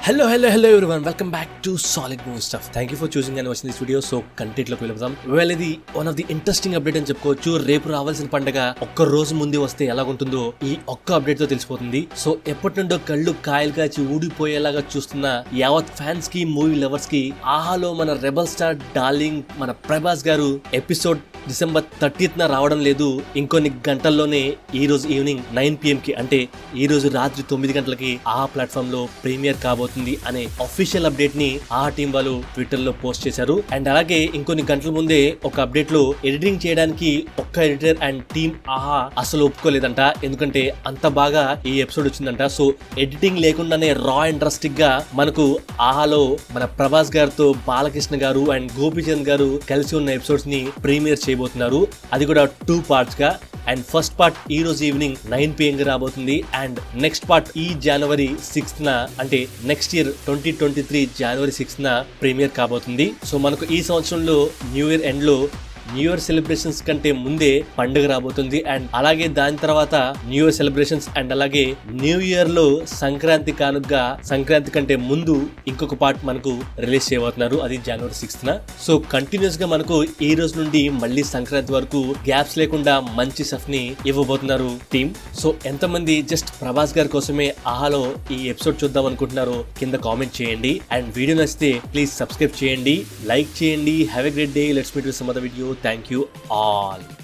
hello hello hello everyone welcome back to solid movie stuff thank you for choosing and వచ్చిన this video so కంటెంట్లోకి వెళ్దాం well ఇది one of the interesting update అని చెప్పుకోవచ్చు రేపు రావాల్సిన పండగ ఒక్క రోజు ముందే వస్తే ఎలా ఉంటుందో ఈ ఒక్క అప్డేట్ తో తెలిసిపోతుంది సో ఎప్పటి నుండో కళ్ళు కాయలు కాచి ఊడిపోయేలాగా చూస్తున్న యావత్ ఫ్యాన్స్ కి మూవీ లవర్స్ కి ఆహాలో మన రెబల్ స్టార్ డార్లింగ్ మన ప్రభాస్ గారు ఎపిసోడ్ డిసెంబర్ థర్టీత్ న రావడం లేదు ఇంకొన్ని గంటల్లోనే ఈ రోజు ఈవినింగ్ నైన్ పిఎం కి అంటే ఈ రోజు రాత్రి తొమ్మిది గంటలకి ఆ ప్లాట్ఫామ్ లో ప్రీమియర్ కాబోతుంది అనే అఫీషియల్ అప్డేట్ ని ఆ టీం వాళ్ళు ట్విట్టర్ లో పోస్ట్ చేశారు అండ్ అలాగే ఇంకొన్ని గంటల ముందే ఒక అప్డేట్ లో ఎడిటింగ్ చేయడానికి ఒక్క ఎడిటర్ అండ్ టీమ్ ఆహా అసలు ఒప్పుకోలేదంట ఎందుకంటే అంత బాగా ఈ ఎపిసోడ్ వచ్చిందంట సో ఎడిటింగ్ లేకుండానే రా అండ్ రస్టిక్ గా మనకు ఆహాలో మన ప్రభాస్ గారితో బాలకృష్ణ గారు అండ్ గోపీచంద్ గారు కలిసి ఉన్న ఎపిసోడ్స్ ని ప్రీమియర్ చేయబోతున్నారు అది కూడా టూ పార్ట్స్ గా అండ్ ఫస్ట్ పార్ట్ ఈ రోజు ఈవినింగ్ నైన్ పిఎం గా రాబోతుంది అండ్ నెక్స్ట్ పార్ట్ ఈ జనవరి సిక్స్త్ న అంటే next year twenty twenty three జనవరి సిక్స్త్ న ప్రీమియర్ కాబోతుంది సో మనకు ఈ సంవత్సరంలో న్యూ ఇయర్ ఎండ్ లో న్యూ ఇయర్ సెలబ్రేషన్స్ కంటే ముందే పండుగ రాబోతుంది అండ్ అలాగే దాని తర్వాత న్యూ ఇయర్ సెలబ్రేషన్స్ అండ్ అలాగే న్యూ ఇయర్ లో సంక్రాంతి కానుకగా సంక్రాంతి కంటే ముందు ఇంకొక పార్ట్ మనకు రిలీజ్ చేయబోతున్నారు అది జనవరి సిక్స్త్ న సో కంటిన్యూస్ గా మనకు ఈ రోజు నుండి మళ్ళీ సంక్రాంతి వరకు గ్యాప్స్ లేకుండా మంచి సఫ్ ని ఇవ్వబోతున్నారు టీమ్ సో ఎంతమంది జస్ట్ ప్రభాస్ గారి కోసమే ఆహాలో ఈ ఎపిసోడ్ చూద్దాం అనుకుంటున్నారో కింద కామెంట్ చేయండి అండ్ వీడియో నచ్చితే ప్లీజ్ సబ్స్క్రైబ్ చేయండి లైక్ చేయండి have a great day let's meet some other video thank you all